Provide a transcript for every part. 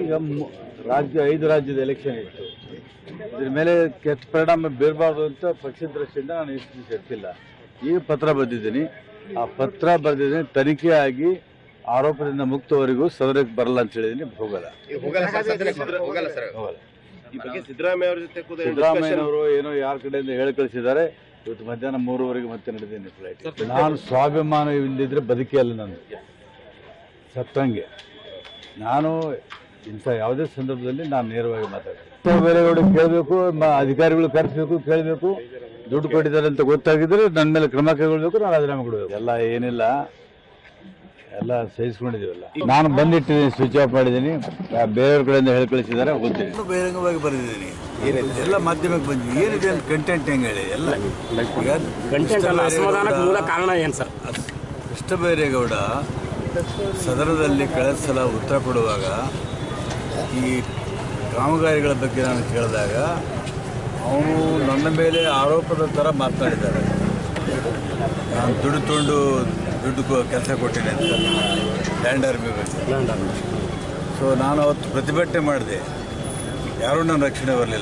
ಈಗ ಮು- ರಾಜ್ಯ ಐದು ರಾಜ್ಯದ ಎಲೆಕ್ಷನ್ ಇತ್ತು ಇದ್ರ ಮೇಲೆ ಕೆಟ್ಟ ಪರಿಣಾಮ ಬೀರಬಾರ್ದು ಅಂತ ಪಕ್ಷದ ದೃಷ್ಟಿಯಿಂದ ನಾನು ಇಷ್ಟು ದಿವಸ ಎತ್ತಿಲ್ಲ ಈಗ ಪತ್ರ ಬರೆದಿದ್ದೀನಿ ಆ ಪತ್ರ ಬರೆದಿದ್ದೀನಿ ತನಿಖೆ ಆಗಿ ಆರೋಪದಿಂದ ಮುಕ್ತವರೆಗೂ ಸದನಕ್ಕೆ ಬರಲ್ಲ ಅಂತ ಹೇಳಿದ್ದೀನಿ ಹೋಗಲ್ಲ ಹೋಗಲ್ಲ ಸರ್ ಸದ್ಯಕ್ಕೆ ಹೋಗಲ್ಲ- ಹೋಗಲ್ಲ ಸರ್ ಹೋಗಲ್ಲ ಈ ಬಗ್ಗೆ ಸಿದ್ದರಾಮಯ್ಯ ಅವರ ಜೊತೆ ಕೂಡ ಸಿದ್ದರಾಮಯ್ಯನವರು ಏನೋ ಯಾರ ಕಡೆಯಿಂದ ಹೇಳಿ ಕಳಿಸಿದ್ದಾರೆ ಇವತ್ತು ಮಧ್ಯಾಹ್ನ ಮೂರುವರೆಗೆ ಮತ್ತೆ ನಡೆದೀನಿ ಫ್ಲೈಟ್ ನಾನು ಸ್ವಾಭಿಮಾನ ಇಲ್ಲದಿದ್ರೆ ಬದುಕೇ ಅಲ್ಲ ನಾನು ಸತ್ತಂಗೆ ನಾನು ಇಂಥ ಯಾವುದೇ ಸಂದರ್ಭದಲ್ಲಿ ನಾನು ನೇರವಾಗಿ ಮಾತಾಡ್ತೀನಿ ಬೇರೆಗಳು ಕೇಳಬೇಕು ಅಧಿಕಾರಿಗಳು ಕರೆಸಬೇಕು ಕೇಳಬೇಕು ದುಡ್ಡು ಕೊಟ್ಟಿದ್ದಾರೆ ಅಂತ ಗೊತ್ತಾಗಿದ್ರೆ ನನ್ನ ಮೇಲೆ ಕ್ರಮ ಕೈಗೊಳ್ಬೇಕು ನಾನು ರಾಜೀನಾಮೆ ಕೊಡಬೇಕು ಎಲ್ಲ ಏನಿಲ್ಲ ಎಲ್ಲ ಸಹಿಸ್ಕೊಂಡಿದ್ದೀವಲ್ಲ ನಾನು ಬಂದಿಟ್ಟಿದ್ದೀನಿ ಸ್ವಿಚ್ ಆಫ್ ಮಾಡಿದ್ದೀನಿ ಬೇರೆಯವ್ರ ಕಡೆಯಿಂದ ಹೇಳಿ ಕಳಿಸಿದ್ದಾರೆ ಗೊತ್ತಿಲ್ಲ ಬಹಿರಂಗವಾಗಿ ಬರೆದಿದ್ದೀನಿ ಎಲ್ಲ ಮಾಧ್ಯಮಕ್ಕೆ ಬಂದಿದ್ದೀನಿ ಏನಿದೆ ಅಂತ ಕಂಟೆಂಟ್ ಹೆಂಗೆ ಹೇಳಿ ಎಲ್ಲ ಈಗ ಕಂಟೆಂಟ್ ಅಲ್ಲ ಅಸಮಾಧಾನಕ್ಕೆ ಮೂಲ ಕಾರಣ ಏನು ಸರ್ ಕೃಷ್ಣ ಬೈರೇಗೌಡ ಸದನದಲ್ಲಿ ಕಳೆದ ಸಲ ಉತ್ತರ ಕೊಡುವಾಗ ಈ ಕಾಮಗಾರಿಗಳ ಬಗ್ಗೆ ನಾನು ಕೇಳಿದಾಗ ಅವನು ನನ್ನ ಮೇಲೆ ಆರೋಪದ ಥರ ಮಾತನಾಡಿದ್ದಾರೆ ನಾನು ದುಡ್ಡು ತೊಗೊಂಡು ದುಡ್ಡು ಕೆಲಸ ಕೊಟ್ಟಿನಿ ಅಂತ ಲ್ಯಾಂಡ್ ಆರ್ಮಿ ಬಗ್ಗೆ ಸೊ ನಾನು ಅವತ್ತು ಪ್ರತಿಭಟನೆ ಮಾಡಿದೆ ಯಾರೂ ನನ್ನ ರಕ್ಷಣೆ ಬರಲಿಲ್ಲ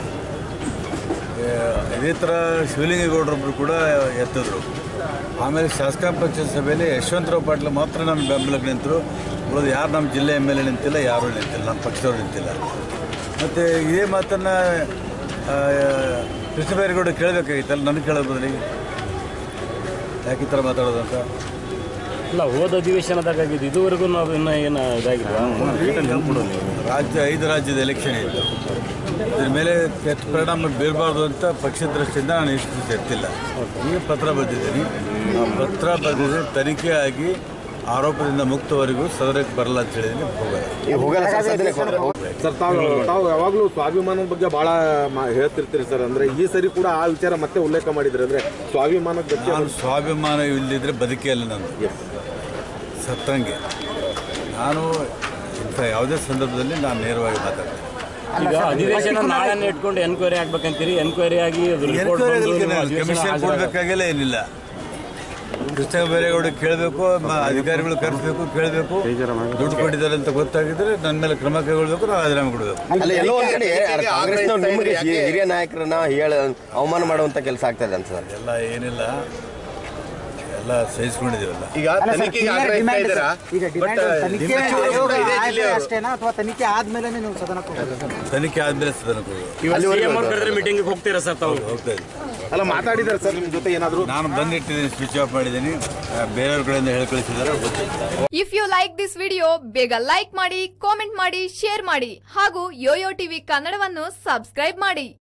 ಇದೇ ಥರ ಶಿವಲಿಂಗೇಗೌಡರೊಬ್ಬರು ಕೂಡ ಎತ್ತಿದ್ರು ಆಮೇಲೆ ಶಾಸಕಾಂಗ ಪಂಚಾಯತ್ ಸಭೆಯಲ್ಲಿ ಯಶವಂತರಾವ್ ಪಾಟೀಲ್ ಮಾತ್ರ ನನ್ನ ಬೆಂಬಲಕ್ಕೆ ನಿಂತರು ಉಳಿದು ಯಾರು ನಮ್ಮ ಜಿಲ್ಲೆ ಎಮ್ ಎಲ್ ಎ ನಿಂತಿಲ್ಲ ಯಾರೂ ನಿಂತಿಲ್ಲ ನಮ್ಮ ಪಕ್ಷದವ್ರು ನಿಂತಿಲ್ಲ ಮತ್ತು ಇದೇ ಮಾತನ್ನು ಕೃಷ್ಣ ಬೈರೇಗೌಡ ಕೇಳಬೇಕಾಗಿತ್ತಲ್ಲ ನನಗೆ ಕೇಳೋ ಬದಲಿಗೆ ಯಾಕೆ ಈ ಥರ ಮಾತಾಡೋದು ಅಂತ ಇಲ್ಲ ಹೋದ ಅಧಿವೇಶನದಾಗ ಆಗಿದ್ದು ಇದುವರೆಗೂ ನಾವು ಇನ್ನೂ ಏನು ಇದಾಗಿಲ್ಲ ರಾಜ್ಯ ಐದು ರಾಜ್ಯದ ಎಲೆಕ್ಷನ್ ಇತ್ತು ಇದ್ರ ಮೇಲೆ ಕೆಟ್ಟ ಪರಿಣಾಮ ಬೀರಬಾರ್ದು ಅಂತ ಪಕ್ಷದ ದೃಷ್ಟಿಯಿಂದ ನಾನು ಇಷ್ಟು ದಿವಸ ಎತ್ತಿಲ್ಲ ಈಗ ಪತ್ರ ಬರೆದಿದ್ದೀನಿ ಆ ಪತ್ರ ಬರೆದಿದ್ದೀನಿ ತನಿಖೆ ಆಗಿ ಆರೋಪದಿಂದ ಮುಕ್ತವರೆಗೂ ಸದನಕ್ಕೆ ಬರಲ್ಲ ಅಂತ ಹೇಳಿದ್ದೀನಿ ಹೋಗಲ್ಲ ಹೋಗಲ್ಲ ಸರ್ ಸದ್ಯಕ್ಕೆ ಹೋಗಲ್ಲ. ಸರ್ ತಾವು ತಾವು ಯಾವಾಗಲೂ ಸ್ವಾಭಿಮಾನದ ಬಗ್ಗೆ ಬಹಳ ಮಾ- ಹೇಳ್ತಿರ್ತೀರಿ ಸರ್ ಅಂದ್ರೆ ಈ ಸರಿ ಕೂಡ ಆ ವಿಚಾರ ಮತ್ತೆ ಉಲ್ಲೇಖ ಮಾಡಿದ್ರಿ ಅಂದ್ರೆ ಸ್ವಾಭಿಮಾನದ ಬಗ್ಗೆ ನಾನು ಸ್ವಾಭಿಮಾನ ಇಲ್ಲದಿದ್ದರೆ ಬದುಕೇ ಅಲ್ಲ ನಾನು ಸತ್ತಂಗೆ ನಾನು ಇಂಥ ಯಾವುದೇ ಸಂದರ್ಭದಲ್ಲಿ ನಾನು ನೇರವಾಗಿ ಮಾತಾಡ್ತೀನಿ ಈಗ ಅಧಿವೇಶನ ನಾಳೆ ಇಟ್ಕೊಂಡು ಎನ್ಕ್ವೈರಿ ಆಗ್ಬೇಕಂತೀರಿ ಎನ್ಕ್ವೈರಿ ಆಗಿ ರಿಪೋರ್ಟ್ ಕಮಿಷನ್ ಕೊಡಬೇಕಾಗಿಲ್ಲ ಏನಿಲ್ಲ ಕೃಷ್ಣ ಬೈರೇಗೌಡ ಕೇಳಬೇಕು ಅಧಿಕಾರಿಗಳು ಕರೆಸಬೇಕು ಕೇಳಬೇಕು ದುಡ್ಡು ಕೊಟ್ಟಿದ್ದಾರೆ ಅಂತ ಗೊತ್ತಾಗಿದ್ರೆ ನನ್ನ ಮೇಲೆ ಕ್ರಮ ಕೈಗೊಳ್ಬೇಕು ನಾವು ರಾಜೀನಾಮೆ ಕೊಡಬೇಕು ಅಲ್ಲ ಎಲ್ಲೋ ಒಂದ್ ಕಡೆ ಕಾಂಗ್ರೆಸ್ನವ್ರು ನಿಮಗೆ ಹಿ- ಹಿರಿಯ ನಾಯಕರನ್ನ ಹೇಳ ಅವಮಾನ ಮಾಡುವಂತ ಕೆಲಸ ಆಗ್ತಾ ಇದೆ ಅಂತ ಸರ್ ಎಲ್ಲ ಏನಿಲ್ಲ ಎಲ್ಲ ಸಹಿಸ್ಕೊಂಡಿದ್ದೀವಲ್ಲ ಈಗ ತನಿಖೆಗೆ ಆಗ್ರಹಿಸ್ತಾ ಇದ್ದೀರಾ ಈಗ ಡಿಮ್ಯಾಂಡ್ ತನಿಖೆ ಆಯೋಗ ಆಯ್ತು ಅಷ್ಟೇನಾ ಅಥವಾ ತನಿಖೆ ಆದ್ಮೇಲೆ ನೀವು ಸದನಕ್ಕೆ ಹೋಗೋದು ತನಿಖೆ ಆದ್ಮೇಲೆ ಸದನಕ್ಕೆ ಹೋಗ್ಬೇಕು ಸಿಎಂ ಅವ್ರ ಕರೆದ್ರೆ ಮೀಟಿಂಗ್ ಹೋಗ್ತೀರಾ ಸರ್ ತಾವು ಹೋಗ್ತಾ ಇದ್ದೀನಿ ಅಲ್ಲ ಮಾತಾಡಿದಾರೆ ಸರ್ ನಿಮ್ ಜೊತೆ ಏನಾದ್ರು ನಾನು ಬಂದಿಟ್ಟಿದ್ದೀನಿ ಸ್ವಿಚ್ ಆಫ್ ಮಾಡಿದ್ದೀನಿ ಆ, ಬೇರೆಯವ್ರ ಕಡೆಯಿಂದ ಹೇಳಿ ಕಳಿಸಿದ್ದಾರೆ ಗೊತ್ತಿಲ್ಲ if you like this video ಬೇಗ ಲೈಕ್ ಮಾಡಿ ಕಾಮೆಂಟ್ ಮಾಡಿ ಶೇರ್ ಮಾಡಿ ಹಾಗೂ ಯೋಯೋ ಟಿವಿ ಕನ್ನಡವನ್ನು ಸಬ್ಸ್ಕ್ರೈಬ್ ಮಾಡಿ